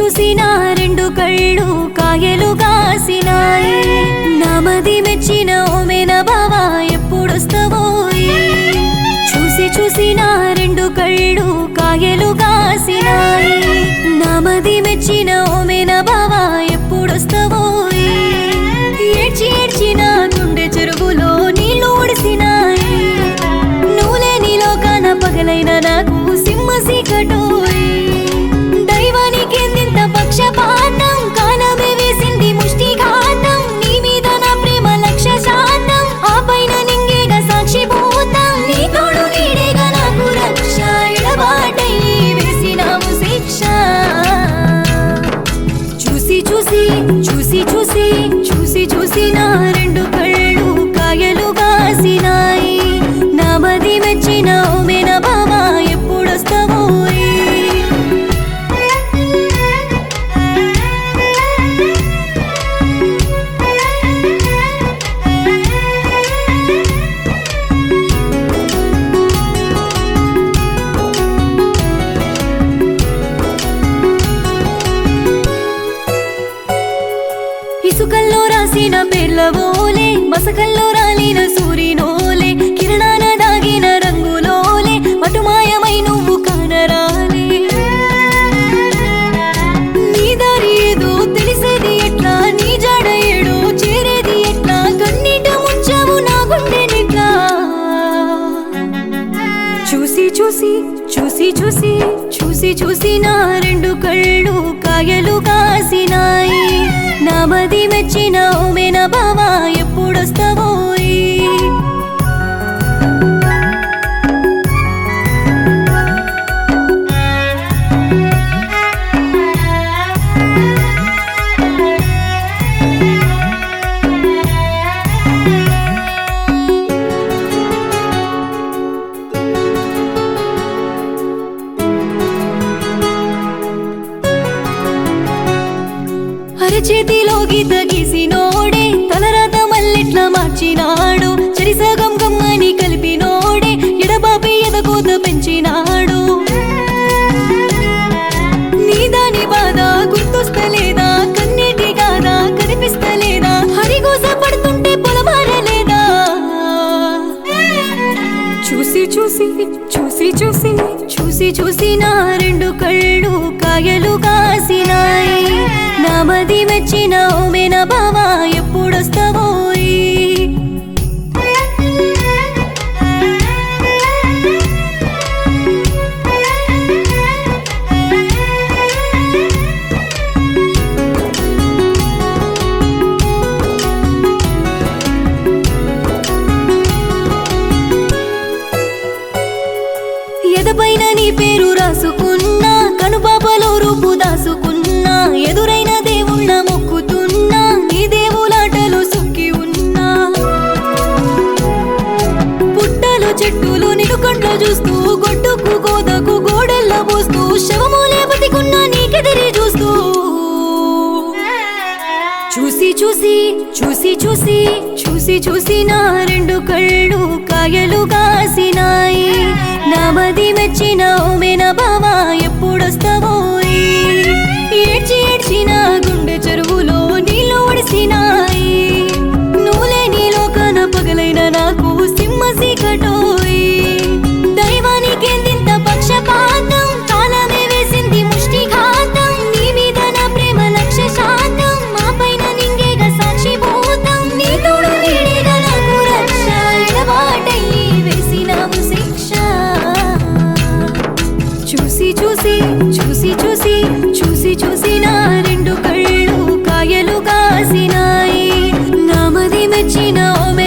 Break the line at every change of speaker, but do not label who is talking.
చూసి నా రెండు కళ్ళు కాయలు కాసినాయి నామది మెచ్చిన ఓమెన బావా ఎప్పుడొస్తావో చూసి చూసి నా రెండు కళ్ళు కాయలు కాసినాయి నామది మెచ్చిన ఓమెన బావా ఎప్పుడొస్తావో ఏడ్చి ఏడ్చి నా గుండె చెరువులో నీళ్లు ఒడిసినాయి నువ్వులే నీలోకాన పగలైన నాకు సింహ సీకటోయ్ దైవానికి ఎందింత పక్షపాతం కాలమే వేసింది ముష్టిఘాతం నీ మీద నా ప్రేమ లక్ష శాతం ఆ పైన నింగేగా సాక్షిభూతం నీ తోడు నీడేగా నాకు రక్ష ఎడబాటై వేసినావు శిక్ష చూసి చూసి చూసి చూసి చూసి చూసి నా రెండు కళ్ళు కాయలు కాసినాయి నా మది మెచ్చిన ఓమెన బావా ఎప్పుడొస్తావో ఇసుకల్లో రాసిన పేర్లవోలే మసకల్లో రాలిన సూరినోలే కిరణాన దాగిన రంగులోలే మటుమాయమై నువ్వు కానరాలే నీ దారి ఏదో తెలిసేది ఎట్లా నీ జాడ ఏడో చేరేది ఎట్లా కన్నీట ముంచావు నా గుండెనిట్లా చూసి చూసి చూసి చూసి చూసి చూసి నా రెండు కళ్ళు కాయలు కాసినాయి నా మది మెచ్చిన ఓమెన బావా ఎప్పుడొస్తావో అరచేతిలో గీత గీసినోడే తలరాత మల్లెట్ల మార్చినాడు చెరిసగం గమ్మని కలిపినోడే ఎడబాపి ఎదకోత పెంచినాడు నీ దాని బాధ గుర్తొస్తలేదా కన్నీటి కాదా కనిపిస్తలేదా హరిగోస పడుతుంటే పొలమారలేదా చూసి చూసి చూసి చూసి చూసి చూసి నా రెండు కళ్ళు కాయలు కాసినాయి నా మది మెచ్చిన ఓమెన బావా ఎప్పుడొస్తావో ఎదపైన నీ పేరు రాసుకున్నా కనుపాపలో రూపు దాసుకున్నా ఎదురైన దేవుళ్ళ మొక్కుతున్నా నీ దేవులాటలు సుక్కి ఉన్నా పుట్టలు చెట్టులు నిలుకంట్లో చూస్తూ గొడ్డుకు గోదకు గోడెల్ల పోస్తూ శవమూలే బతికున్నా నీకెదిరి చూస్తూ చూసి చూసి చూసి చూసి చూసి చూసి నా రెండు కళ్ళు కాయలు కాసినాయి నా మది మెచ్చిన ఓమెన బావా ఎప్పుడొస్తావో ఏడ్చి ఏడ్చి నా గుండె చెరువులో నీళ్ళు ఒడిసినాయి నువ్వులే నీలోకాన పగలైన నాకు సింహ సీకటోయ్ దైవానికి ఎందింత పక్షపాతం కాలమే వేసింది ముష్టిఘాతం నీ మీద నా ప్రేమ లక్ష శాతం మా పైన నింగేగా సాక్షిభూతం నీ తోడు నీడేగా నాకు రక్ష ఎడబాటై వేసినావు శిక్ష చూసి చూసి చూసి చూసి చూసి చూసి నా రెండు కళ్ళు కాయలు కాసినాయి నా మది మెచ్చిన ఓమె